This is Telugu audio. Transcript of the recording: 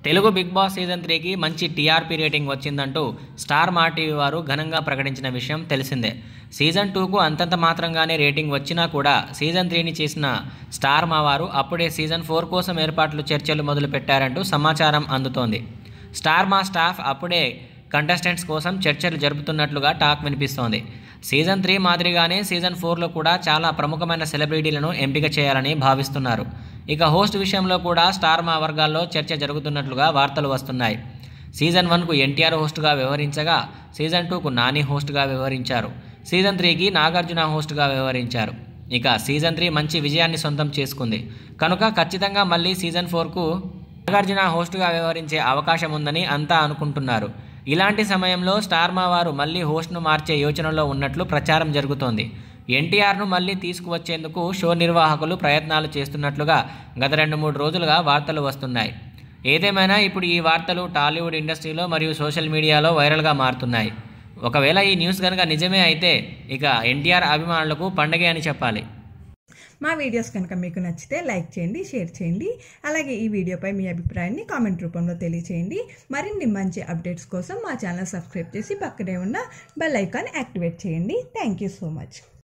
తెలుగు బిగ్ బాస్ సీజన్ త్రీకి మంచి టీఆర్పీ రేటింగ్ వచ్చిందంటూ స్టార్ మా టీవీ వారు ఘనంగా ప్రకటించిన విషయం తెలిసిందే సీజన్ టూకు అంతంత మాత్రంగానే రేటింగ్ వచ్చినా కూడా సీజన్ త్రీని చేసిన స్టార్ మా వారు అప్పుడే సీజన్ ఫోర్ కోసం ఏర్పాట్లు చర్చలు మొదలుపెట్టారంటూ సమాచారం అందుతోంది స్టార్ మా స్టాఫ్ అప్పుడే కంటెస్టెంట్స్ కోసం చర్చలు జరుపుతున్నట్లుగా టాక్ వినిపిస్తోంది సీజన్ త్రీ మాదిరిగానే సీజన్ ఫోర్లో కూడా చాలా ప్రముఖమైన సెలబ్రిటీలను ఎంపిక చేయాలని భావిస్తున్నారు ఇక హోస్ట్ విషయంలో కూడా స్టార్ మా వర్గాల్లో చర్చ జరుగుతున్నట్లుగా వార్తలు వస్తున్నాయి సీజన్ వన్కు ఎన్టీఆర్ హోస్ట్గా వ్యవహరించగా సీజన్ టూకు నాని హోస్ట్గా వ్యవహరించారు సీజన్ త్రీకి నాగార్జున హోస్ట్గా వ్యవహరించారు ఇక సీజన్ త్రీ మంచి విజయాన్ని సొంతం చేసుకుంది కనుక ఖచ్చితంగా మళ్ళీ సీజన్ ఫోర్కు నాగార్జున హోస్ట్గా వ్యవహరించే అవకాశం ఉందని అంతా అనుకుంటున్నారు ఇలాంటి సమయంలో స్టార్ మా వారు మళ్ళీ హోస్ట్ను మార్చే యోచనలో ఉన్నట్లు ప్రచారం జరుగుతోంది ఎన్టీఆర్ను మళ్ళీ తీసుకువచ్చేందుకు షో నిర్వాహకులు ప్రయత్నాలు చేస్తున్నట్లుగా గత రెండు మూడు రోజులుగా వార్తలు వస్తున్నాయి ఏదేమైనా ఇప్పుడు ఈ వార్తలు టాలీవుడ్ ఇండస్ట్రీలో మరియు సోషల్ మీడియాలో వైరల్గా మారుతున్నాయి ఒకవేళ ఈ న్యూస్ కనుక నిజమే అయితే ఇక ఎన్టీఆర్ అభిమానులకు పండగే అని చెప్పాలి మా వీడియోస్ కనుక మీకు నచ్చితే లైక్ చేయండి షేర్ చేయండి అలాగే ఈ వీడియోపై మీ అభిప్రాయాన్ని కామెంట్ రూపంలో తెలియచేయండి మరిన్ని మంచి అప్డేట్స్ కోసం మా ఛానల్ సబ్స్క్రైబ్ చేసి పక్కనే ఉన్న బెల్ ఐకాన్ యాక్టివేట్ చేయండి థ్యాంక్ యూ సో మచ్